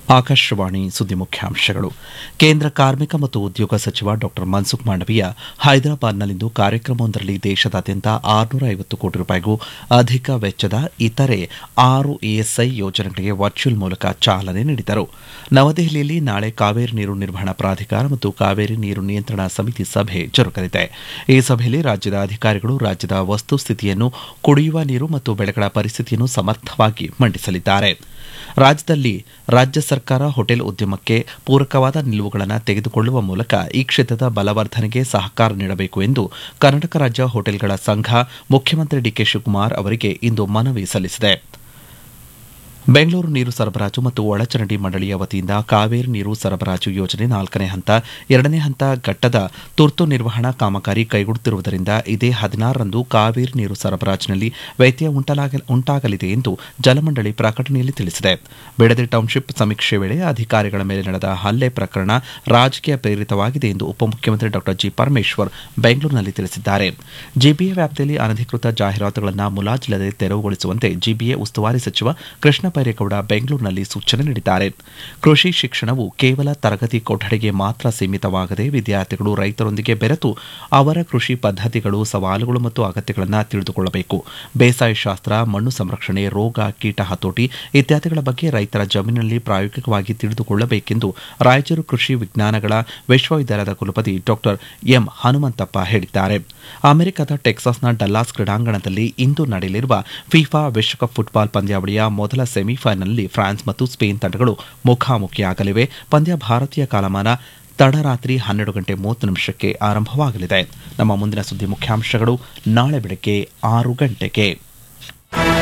ಆಕಾಶವಾಣಿ ಸುದ್ದಿ ಮುಖ್ಯಾಂಶಗಳು ಕೇಂದ್ರ ಕಾರ್ಮಿಕ ಮತ್ತು ಉದ್ಯೋಗ ಸಚಿವ ಡಾ ಮನ್ಸುಖ್ ಮಾಂಡವೀಯ ಹೈದರಾಬಾದ್ನಲ್ಲಿಂದು ಕಾರ್ಯಕ್ರಮವೊಂದರಲ್ಲಿ ದೇಶದಾದ್ಯಂತ ಆರುನೂರ ಐವತ್ತು ಕೋಟಿ ರೂಪಾಯಿಗೂ ಅಧಿಕ ವೆಚ್ಚದ ಇತರೆ ಆರು ಇಎಸ್ಐ ಯೋಜನೆಗಳಿಗೆ ವರ್ಚುವಲ್ ಮೂಲಕ ಚಾಲನೆ ನೀಡಿದರು ನವದೆಹಲಿಯಲ್ಲಿ ನಾಳೆ ಕಾವೇರಿ ನೀರು ನಿರ್ವಹಣಾ ಪ್ರಾಧಿಕಾರ ಮತ್ತು ಕಾವೇರಿ ನೀರು ನಿಯಂತ್ರಣ ಸಮಿತಿ ಸಭೆ ಜರುಗಲಿದೆ ಈ ಸಭೆಯಲ್ಲಿ ರಾಜ್ಯದ ಅಧಿಕಾರಿಗಳು ರಾಜ್ಯದ ವಸ್ತುಸ್ಥಿತಿಯನ್ನು ಕುಡಿಯುವ ನೀರು ಮತ್ತು ಬೆಳೆಗಳ ಪರಿಸ್ಥಿತಿಯನ್ನು ಸಮರ್ಥವಾಗಿ ಮಂಡಿಸಲಿದ್ದಾರೆ ರಾಜ್ಯದಲ್ಲಿ ರಾಜ್ಯ ಸರ್ಕಾರ ಹೋಟೆಲ್ ಉದ್ಯಮಕ್ಕೆ ಪೂರಕವಾದ ನಿಲುವುಗಳನ್ನು ತೆಗೆದುಕೊಳ್ಳುವ ಮೂಲಕ ಈ ಕ್ಷೇತ್ರದ ಬಲವರ್ಧನೆಗೆ ಸಹಕಾರ ನೀಡಬೇಕು ಎಂದು ಕರ್ನಾಟಕ ರಾಜ್ಯ ಹೋಟೆಲ್ಗಳ ಸಂಘ ಮುಖ್ಯಮಂತ್ರಿ ಡಿಕೆ ಶಿವಕುಮಾರ್ ಅವರಿಗೆ ಇಂದು ಮನವಿ ಸಲ್ಲಿಸಿದೆ ಬೆಂಗಳೂರು ನೀರು ಸರಬರಾಜು ಮತ್ತು ಒಳಚರಂಡಿ ಮಂಡಳಿಯ ವತಿಯಿಂದ ಕಾವೇರಿ ನೀರು ಸರಬರಾಜು ಯೋಜನೆ ನಾಲ್ಕನೇ ಹಂತ ಎರಡನೇ ಹಂತ ಘಟ್ಟದ ತುರ್ತು ನಿರ್ವಹಣಾ ಕಾಮಗಾರಿ ಕೈಗೊಳ್ಳುತ್ತಿರುವುದರಿಂದ ಇದೇ ಹದಿನಾರರಂದು ಕಾವೇರಿ ನೀರು ಸರಬರಾಜಿನಲ್ಲಿ ವ್ಯತ್ಯಯ ಉಂಟಾಗ- ಉಂಟಾಗಲಿದೆ ಎಂದು ಜಲಮಂಡಳಿ ಪ್ರಕಟಣೆಯಲ್ಲಿ ತಿಳಿಸಿದೆ ಬಿಡದಿ ಟೌನ್ಶಿಪ್ ಸಮೀಕ್ಷೆ ವೇಳೆ ಅಧಿಕಾರಿಗಳ ಮೇಲೆ ನಡೆದ ಹಲ್ಲೆ ಪ್ರಕರಣ ರಾಜಕೀಯ ಪ್ರೇರಿತವಾಗಿದೆ ಎಂದು ಉಪಮುಖ್ಯಮಂತ್ರಿ ಡಾ ಜಿ ಪರಮೇಶ್ವರ್ ಬೆಂಗಳೂರಿನಲ್ಲಿ ತಿಳಿಸಿದ್ದಾರೆ ಜಿಬಿಎ ವ್ಯಾಪ್ತಿಯಲ್ಲಿ ಅನಧಿಕೃತ ಜಾಹೀರಾತುಗಳನ್ನು ಮುಲಾಜಿಲ್ಲದೆ ತೆರವುಗೊಳಿಸುವಂತೆ ಜಿಬಿಎ ಉಸ್ತುವಾರಿ ಸಚಿವ ಕೃಷ್ಣ ಬೈರೇಗೌಡ ಬೆಂಗಳೂರಿನಲ್ಲಿ ಸೂಚನೆ ನೀಡಿದ್ದಾರೆ ಕೃಷಿ ಶಿಕ್ಷಣವು ಕೇವಲ ತರಗತಿ ಕೊಠಡಿಗೆ ಮಾತ್ರ ಸೀಮಿತವಾಗದೆ ವಿದ್ಯಾರ್ಥಿಗಳು ರೈತರೊಂದಿಗೆ ಬೆರೆತು ಅವರ ಕೃಷಿ ಪದ್ಧತಿಗಳು ಸವಾಲುಗಳು ಮತ್ತು ಅಗತ್ಯಗಳನ್ನು ತಿಳಿದುಕೊಳ್ಳಬೇಕು ಬೇಸಾಯ ಶಾಸ್ತ್ರ ಮಣ್ಣು ಸಂರಕ್ಷಣೆ ರೋಗ ಕೀಟ ಹತೋಟಿ ಇತ್ಯಾದಿಗಳ ಬಗ್ಗೆ ರೈತರ ಜಮೀನಿನಲ್ಲಿ ಪ್ರಾಯೋಗಿಕವಾಗಿ ತಿಳಿದುಕೊಳ್ಳಬೇಕೆಂದು ರಾಯಚೂರು ಕೃಷಿ ವಿಜ್ಞಾನಗಳ ವಿಶ್ವವಿದ್ಯಾಲಯದ ಕುಲಪತಿ ಡಾಕ್ಟರ್ ಎಂ ಹನುಮಂತಪ್ಪ ಹೇಳಿದ್ದಾರೆ ಅಮೆರಿಕದ ಟೆಕ್ಸಾಸ್ನ ಡಲ್ಲಾಸ್ ಕ್ರೀಡಾಂಗಣದಲ್ಲಿ ಇಂದು ನಡೆಯಲಿರುವ ಫಿಫಾ ವಿಶ್ವಕಪ್ ಫುಟ್ಬಾಲ್ ಪಂದ್ಯಾವಳಿಯ ಮೊದಲ ಸೆಮಿಫೈನಲ್ನಲ್ಲಿ ಫ್ರಾನ್ಸ್ ಮತ್ತು ಸ್ಪೇನ್ ತಂಡಗಳು ಮುಖಾಮುಖಿಯಾಗಲಿವೆ ಪಂದ್ಯ ಭಾರತೀಯ ಕಾಲಮಾನ ತಡರಾತ್ರಿ ಹನ್ನೆರಡು ಗಂಟೆ ಮೂವತ್ತು ನಿಮಿಷಕ್ಕೆ ಆರಂಭವಾಗಲಿದೆ ನಮ್ಮ ಮುಂದಿನ ಸುದ್ದಿ ಮುಖ್ಯಾಂಶಗಳು ನಾಳೆ ಬೆಳಗ್ಗೆ ಆರು ಗಂಟೆಗೆ